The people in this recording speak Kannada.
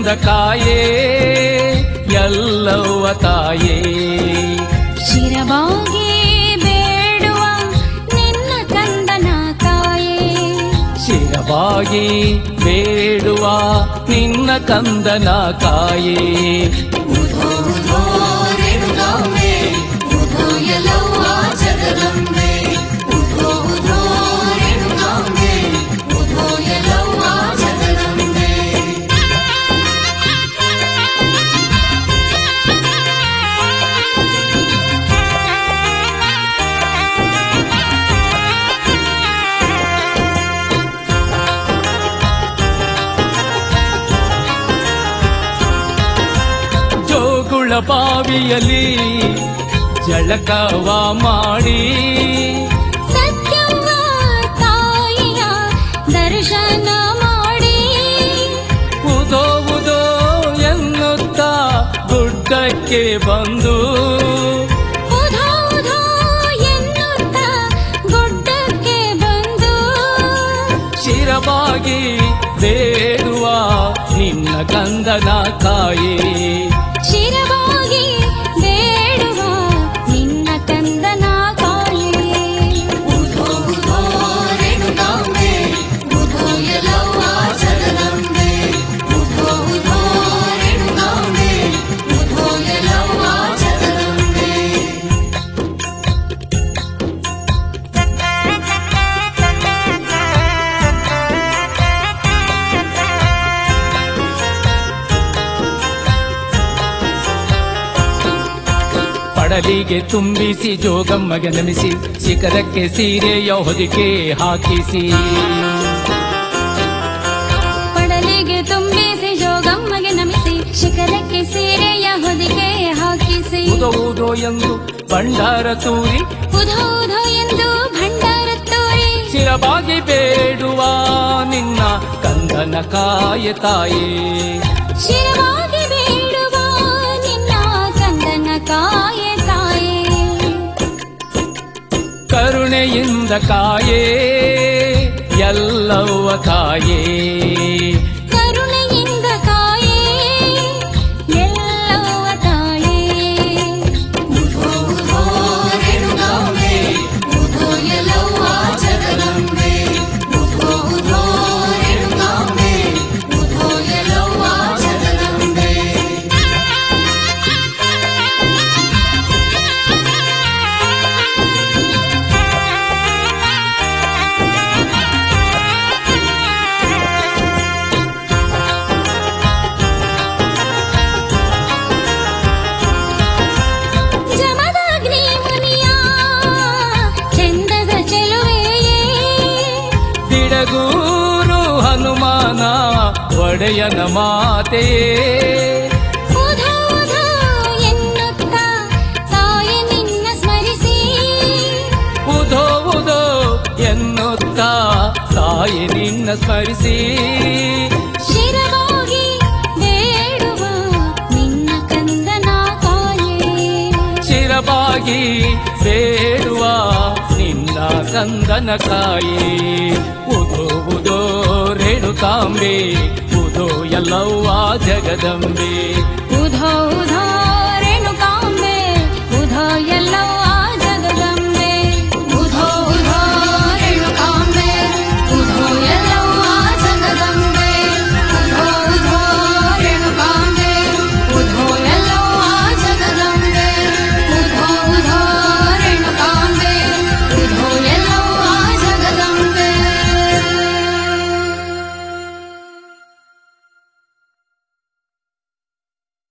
ಕರುಣೆಯಿಂದ ಕಾಯೇ ಎಲ್ಲವ್ವ ತಾಯೇ ಶಿರವಾಗಿ ಬೇಡುವ ನಿನ್ನ ಕಂದನ ಕಾಯೇ ಶಿರವಾಗಿ ಬೇಡುವ ನಿನ್ನ ಕಂದನ ಕಾಯೇ ಜೋಗುಳ ಬಾವಿಯಲ್ಲಿ ಜಳಕವ ಮಾಡಿ ಸತ್ಯವ್ವ ತಾಯಿಯ ದರ್ಶನ ಮಾಡಿ ಉದೋ ಉದೋ ಎನ್ನುತ್ತಾ ಗುಡ್ಡಕ್ಕೆ ಬಂದು ಉಧೋ ಉಧೋ ಎನ್ನುತ್ತ ಗುಡ್ಡಕ್ಕೆ ಬಂದು ಶಿರವಾಗಿ ಬೇಡುವ ನಿನ್ನ ಕಂದನ ಕಾಯೇ ಶಿರವಾಗಿ ಬೇಡುವ ನಿನ್ನ ಕಂದನ ಕಾಯೇ ಪಡಲಿಗೆ ತುಂಬಿಸಿ ಜೋಗಮ್ಮಗೆ ನಮಿಸಿ ಶಿಖರಕ್ಕೆ ಸೀರೆಯ ಹೊದಿಕೆ ಹಾಕಿಸಿ ಪಡಲಿಗೆ ತುಂಬಿಸಿ ಜೋಗಮ್ಮಗೆ ನಮಿಸಿ ಶಿಖರಕ್ಕೆ ಸೀರೆಯ ಹೊದಿಕೆ ಹಾಕಿಸಿ ಉದೋ ಉದೋ ಎಂದು ಭಂಡಾರ ತೂರಿ ಉಧೋ ಉಧೋ ಎಂದು ಭಂಡಾರ ತೋರಿ ಶಿರವಾಗಿ ಬೇಡುವ ನಿನ್ನ ಕಂದನ ಕಾಯ ತಾಯೇ ಶಿರವಾಗಿ ಬೇಡುವ ನಿನ್ನ ಕಂದನ ಕಾಯೆ ಕಾಯೆ ಕರುಣೆಯಿಂದ ಕಾಯೇ ಎಲ್ಲವ್ವ ತಾಯೇ ಕರುಣೆಯಿಂದ ಕಾಯೆ ಎಲ್ಲವ ತಾಯೇ ಜಮದಗ್ನಿ ಮುನಿಯ ಚಂದದ ಚೆಲುವೆಯೇ ಬಿಡಗೂರು ಹನುಮಾನ ಒಡೆಯನ ಮಾತೆಯೇ ಉಧೋ ಉಧೋ ಎನ್ನುತ್ತ ತಾಯಿ ನಿನ್ನ ಸ್ಮರಿಸಿ ಉದೋ ಉದೋ ಎನ್ನುತ್ತಾ ತಾಯಿ ನಿನ್ನ ಸ್ಮರಿಸಿ ಶಿರವಾಗಿ ಬೇಡುವ ನಿನ್ನ ಕಂದನ ಕಾಯೇ ಶಿರವಾಗಿ ಬೇಡುವ ನಿನ್ನ ಕಂದನ ಕಾಯೇ ಉದೋ ಉದೋ ರೇಣುಕಾಂಬೆ ಉದೋ ಎಲ್ಲವ್ವ ಜಗದಂಬೆ ಉಧೋ